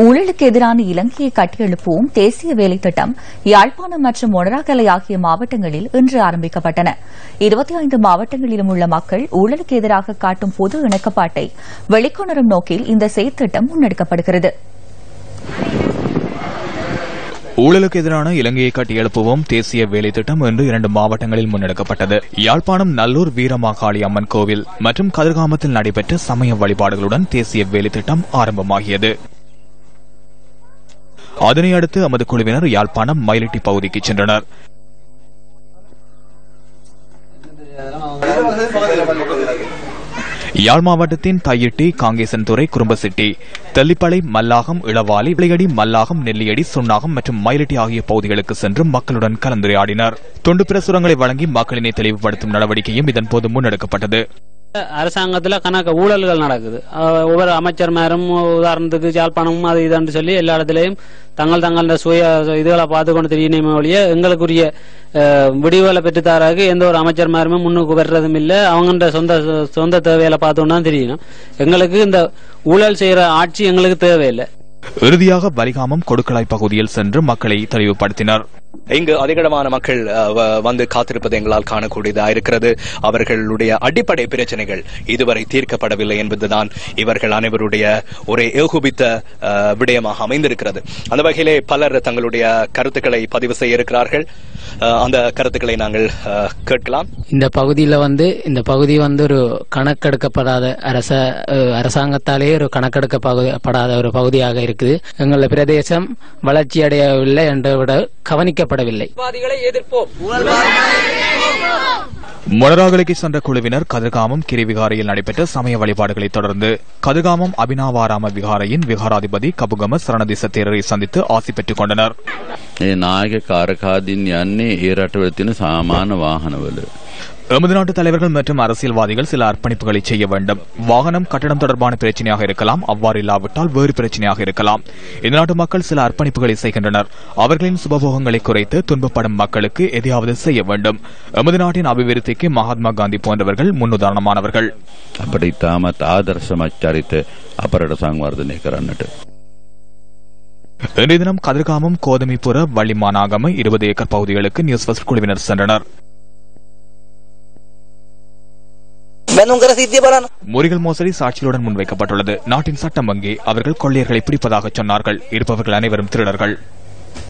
ஊழலுக்கு எதிரான இலங்கையை கட்டியெழுப்புவோம் தேசிய வேலை திட்டம் யாழ்ப்பாணம் மற்றும் மொனராகலை ஆகிய மாவட்டங்களில் இன்று ஆரம்பிக்கப்பட்டன இருபத்தி ஐந்து மாவட்டங்களிலும் உள்ள மக்கள் ஊழலுக்கு எதிராக காட்டும் பொது இணக்கப்பாட்டை வெளிக்கொணரும் நோக்கில் இந்த செயற்திட்டம் முன்னெடுக்கப்படுகிறது ஊழலுக்கு எதிரான இலங்கையை கட்டியெழுப்புவோம் தேசிய வேலை திட்டம் இன்று இரண்டு மாவட்டங்களில் முன்னெடுக்கப்பட்டது யாழ்ப்பாணம் நல்லூர் வீரமாகாளி அம்மன் கோவில் மற்றும் கதிர்காமத்தில் நடைபெற்ற சமய வழிபாடுகளுடன் தேசிய வேலை திட்டம் ஆரம்பமாகியது அதனை அடுத்து எமது குழுவினர் யாழ்ப்பாணம் மயிலிட்டி பகுதிக்கு சென்றனர் யாழ் மாவட்டத்தின் தையிட்டி காங்கேசன்துறை குறும்பசிட்டி தெல்லிப்பளை மல்லாகம் இளவாலி விளையடி மல்லாகம் நெல்லியடி சுண்ணாகம் மற்றும் மயிலட்டி ஆகிய பகுதிகளுக்கு சென்று மக்களுடன் கலந்துரையாடினர் தொண்டு பிரசுரங்களை வழங்கி மக்களினை தெளிவுபடுத்தும் நடவடிக்கையும் இதன்போது முன்னெடுக்கப்பட்டது அரசாங்கத்துல கணக்கு ஊழல்கள் நடக்குது அஹ் ஒவ்வொரு அமைச்சர்மாரும் உதாரணத்துக்கு யாழ்ப்பாணமும் அது இதுன்னு சொல்லி எல்லா இடத்துலயும் தங்கள் தங்கள சுய இதுகளை பார்த்து கொண்டு தெரியணுமே ஒழிய எங்களுக்குரிய அஹ், விடிவுகளை பெற்றுத்தாராக்கு எந்த ஒரு அமைச்சர்மாருமே முன்னுக்கு வர்றதும் இல்ல அவங்கன்ற சொந்த சொந்த தேவைகளை பார்த்துன்னு தான் தெரியணும் எங்களுக்கு இந்த ஊழல் செய்யற ஆட்சி எங்களுக்கு தேவையில்லை இறுதியாக வலிகாமம் கொடுக்கலாய் பகுதியில் சென்று மக்களை தெளிவுபடுத்தினர் இங்கு அதிகளவான மக்கள் அஹ், வ- வந்து காத்திருப்பது எங்களால் காணக்கூடியதா இருக்கிறது அவர்களுடைய அடிப்படை பிரச்சனைகள் இதுவரை தீர்க்கப்படவில்லை என்பதுதான் இவர்கள் அனைவருடைய ஒரு ஏகோபித்த அஹ், விடயமாக அமைந்திருக்கிறது அந்த வகையிலே பலர் தங்களுடைய கருத்துக்களை பதிவு செய்ய இருக்கிறார்கள் அஹ், அந்த கருத்துக்களை நாங்கள் அஹ், கேட்கலாம் இந்த பகுதியில வந்து இந்த பகுதி வந்து ஒரு கணக்கெடுக்கப்படாத அரச அஹ், அரசாங்கத்தாலேயே ஒரு கணக்கெடுக்கப்படாத ஒரு பகுதியாக இருக்குது எங்கள பிரதேசம் வளர்ச்சி அடையவில்லை என்று விட கவனிக்கப்படவில்லை மொனராகலைக்கு சென்ற குழுவினர் கதிர்காமம் கிரிவிகாரையில் நடைபெற்ற சமய வழிபாடுகளை தொடர்ந்து கதிர்காமம் அபினாவாராம விகாரையின் விகாராதிபதி கபுகம சரணதிச தேரரை சந்தித்து ஆசி பெற்றுக் கொண்டனர் ඒ නායක කාරකාදීන් යන්නේ ඒ රටවල තියෙන සාමාන්‍ය වාහනවල. எமது நாட்டு தலைவர்கள் மற்றும் அரசியல்வாதிகள் சில அர்ப்பணிப்புகளை செய்ய வேண்டும் வாகனம் கட்டணம் தொடர்பான பிரச்சனையாக இருக்கலாம் அவ்வாறு இல்லாவிட்டால் வேறு பிரச்சனையாக இருக்கலாம் இந்த நாட்டு மக்கள் சில அர்ப்பணிப்புகளை செய்கின்றனர் அவர்களின் சுபபோகங்களை குறைத்து துன்பப்படும் மக்களுக்கு எதையாவது செய்ய வேண்டும் எமது நாட்டின் அபிவிருத்திக்கு மகாத்மா காந்தி போன்றவர்கள் முன்னுதாரணமானவர்கள் අපට ඉතාමත් ආදර්ශමත් චරිත අපරට සංවර්ධනය කරන්නට. இன்றைய தினம் கதிர்காமம் கோதமிபுர வள்ளிமானாகம இருபது ஏக்கர் பகுதிகளுக்கு நியூஸ் ஃபர்ஸ்ட் குழுவினர் சென்றனர் முறிகள் மோசடி சாட்சிகளுடன் முன்வைக்கப்பட்டுள்ளது நாட்டின் சட்டம் வங்கி அவர்கள் கொள்ளையர்களை பிடிப்பதாக சொன்னார்கள் இருப்பவர்கள் அனைவரும் திருடர்கள்